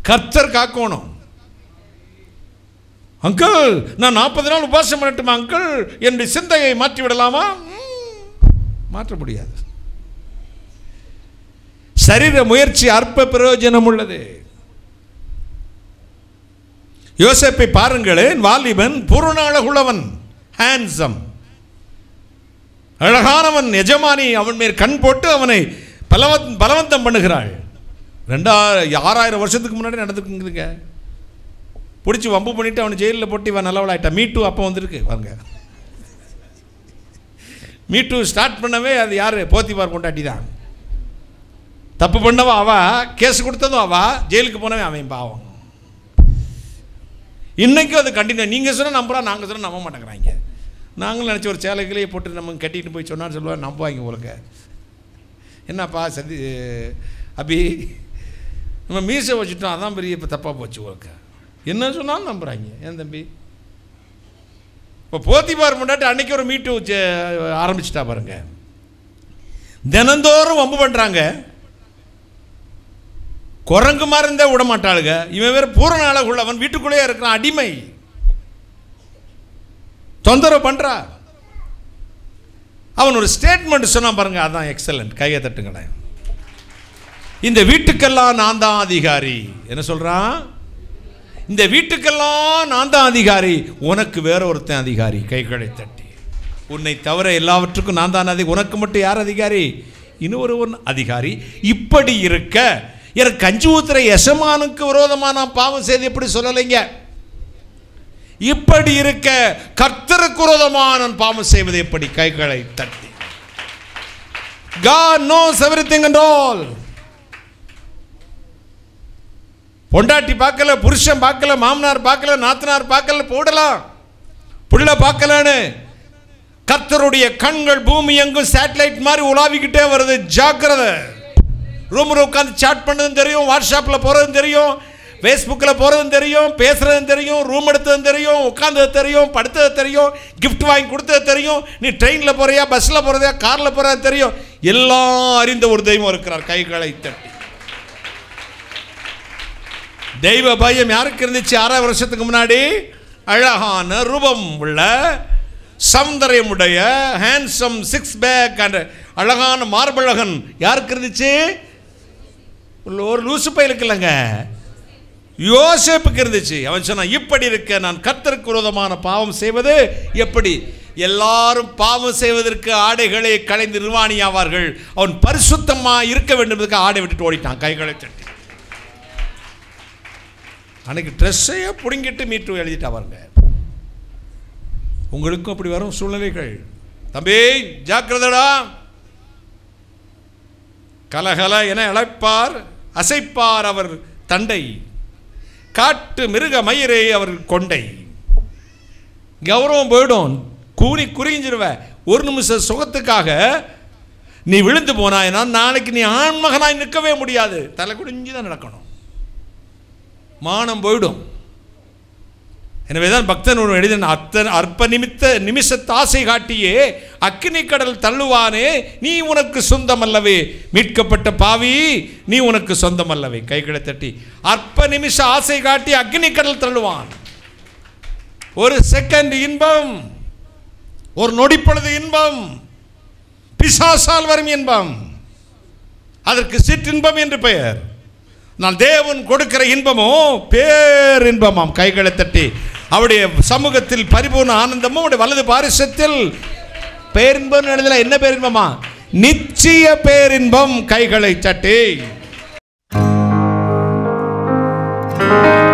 கர்த்தர் காக்கணும் அங்கிள் நான் நாற்பது நாள் உபாசம் பண்ணட்டுமா அங்கிள் என்னுடைய சிந்தையை மாற்றி விடலாமா ம், மாற்ற முடியாது சரீர முயற்சி அற்ப பிரயோஜனம் உள்ளது யோசேப்பை பாருங்களேன் வாலிபன் பூரண அழகுள்ளவன் ஹேண்ட்ஸம் அழகானவன் எஜமானி அவன் மேல் கண் போட்டு அவனை பலவத் பலவந்தம் பண்ணுகிறாள் ரெண்டா ஆறாயிரம் வருஷத்துக்கு முன்னாடி நடந்துக்குங்க பிடிச்சி வம்பு பண்ணிட்டு அவனை ஜெயிலில் போட்டு இவன் நல்லவளாயிட்டான் மீ டூ அப்போ வந்திருக்கு பாருங்க மீ டூ ஸ்டார்ட் பண்ணவே அது யார் போத்திபார் கொண்டாட்டி தான் தப்பு பண்ணவா அவ கேஸ் கொடுத்ததும் அவ ஜெயிலுக்கு போனவன் அவன் பாவம் இன்னைக்கும் அது கண்டினியூ நீங்கள் சொன்னால் நம்புறா நாங்கள் சொன்னால் நம்ப மாட்டேங்கிறாங்க நாங்களும் நினச்ச ஒரு சேலைகளையே போட்டு நம்ம கட்டிட்டு போய் சொன்னான்னு சொல்லுவாங்க நம்புவாங்க உங்களுக்கு என்னப்பா சதி அபி நம்ம மீசை வச்சுட்டோம் அதான் பெரிய இப்போ தப்பாக போச்சு உங்களுக்கு என்ன சொன்னாலும் நம்புகிறாங்க ஏன் தம்பி இப்போ போத்திபார் முன்னாடி அன்னைக்கு ஒரு மீட்டு வச்சு ஆரம்பிச்சிட்டா பாருங்க தினந்தோறும் வம்பு பண்ணுறாங்க குரங்கு மாதிரி இருந்தா விட மாட்டாளுங்க இவன் வேற பூரண அழகுள்ளவன் வீட்டுக்குள்ளேயே இருக்கிறான் அடிமை தொந்தரவு பண்றா அவன் ஒரு ஸ்டேட்மெண்ட் சொன்னான் பாருங்க அதான் எக்ஸலண்ட் கையை தட்டுங்களேன் இந்த வீட்டுக்கெல்லாம் நான் தான் அதிகாரி என்ன சொல்றான் இந்த வீட்டுக்கெல்லாம் நான் தான் அதிகாரி உனக்கு வேற ஒருத்தன் அதிகாரி கைகளை தட்டி உன்னை தவிர எல்லாவற்றுக்கும் நான் தான் அதிகாரி உனக்கு மட்டும் யார் அதிகாரி இன்னொருவன் அதிகாரி இப்படி இருக்க எனக்கு கஞ்சி ஊத்துற எசமானுக்கு விரோதமாக நான் பாவம் செய்து எப்படி சொல்லலைங்க இப்படி இருக்க கர்த்தருக்கு விரோதமாக நான் பாவம் செய்வது எப்படி கைகளை தட்டி God knows everything and all பொண்டாட்டி பார்க்கல புருஷன் பார்க்கல மாமனார் பார்க்கல நாத்தனார் பார்க்கல போடலாம் புள்ள பார்க்கலன்னு கர்த்தருடைய கண்கள் பூமி எங்கும் சேட்டலைட் மாதிரி உலாவிக்கிட்டே வருது ஜாக்கிரதை ரூமில் உட்காந்து சாட் பண்ணதும் தெரியும் வாட்ஸ்அப்பில் போகிறதும் தெரியும் ஃபேஸ்புக்கில் போகிறதும் தெரியும் பேசுகிறதும் தெரியும் ரூம் எடுத்ததும் தெரியும் உட்காந்தது தெரியும் படுத்தது தெரியும் gift வாங்கி கொடுத்தது தெரியும் நீ ட்ரெயினில் போறியா பஸ்ஸில் போகிறதா காரில் போகிறதா தெரியும் எல்லாம் அறிந்த ஒரு தெய்வம் இருக்கிறார் கைகளை தட்டி தெய்வ பயம் யாருக்கு இருந்துச்சு ஆறாயிரம் வருஷத்துக்கு முன்னாடி அழகான ரூபம் உள்ள சௌந்தரியமுடைய ஹேண்ட்ஸம் சிக்ஸ் பேக் அண்ட் அழகான மார்பழகன் யாருக்கு இருந்துச்சு உள்ள ஒரு லூசு பயிலுக்கு இல்லைங்க யோசேப்புக்கு இருந்துச்சு அவன் சொன்னான் இப்படி இருக்க நான் கர்த்தருக்கு விரோதமான பாவம் செய்வது எப்படி எல்லாரும் பாவம் செய்வதற்கு ஆடைகளை களைந்து நிர்வாணியாவார்கள் அவன் பரிசுத்தமா இருக்க வேண்டும் என்பதற்கு ஆடை விட்டுட்டு ஓடிட்டான் கைகளை தட்டி அன்னைக்கு ட்ரெஸ்ஸையே பிடுங்கிட்டு மீட்டு எழுதிட்டா பாருங்க உங்களுக்கும் அப்படி வரும் சூழ்நிலைகள் தம்பி ஜாக்கிரதடா கலகல என இழைப்பார் அசைப்பார் அவர் தண்டை காட்டு மிருக மயிரை அவர் கொண்டை கௌரவம் போயிடும் கூனி குறிஞ்சிருவ ஒரு நிமிஷம் சுகத்துக்காக நீ விழுந்து போனாய்னா நாளைக்கு நீ ஆண்மகனாய் நிற்கவே முடியாது தலை குடிஞ்சு தான் நடக்கணும் மானம் போயிடும் எனவே தான் பக்தன் ஒரு எழுதின அத்தன் அற்ப நிமித்த நிமிஷத்து ஆசை காட்டியே அக்கினி கடல் தள்ளுவானே நீ உனக்கு சொந்தம் அல்லவே மீட்கப்பட்ட பாவி நீ உனக்கு சொந்தம் அல்லவே கைகளை தட்டி அற்ப நிமிஷ ஆசை காட்டி அக்கினி கடல் தள்ளுவான் ஒரு செகண்ட் இன்பம் ஒரு நொடிப்பொழுது இன்பம் பிசாசால் வரும் இன்பம் அதற்கு சிற்றின்பம் என்று பெயர் நான் தேவன் கொடுக்கிற இன்பமோ பேரின்பமாம் கைகளை தட்டி அவருடைய சமூகத்தில் பரிபூர்ண ஆனந்தமும் அவருடைய வலது பாரிசத்தில் பேரின்பம் எழுதல என்ன பேரின்பமா நிச்சய பேரின்பம் கைகளை தட்டி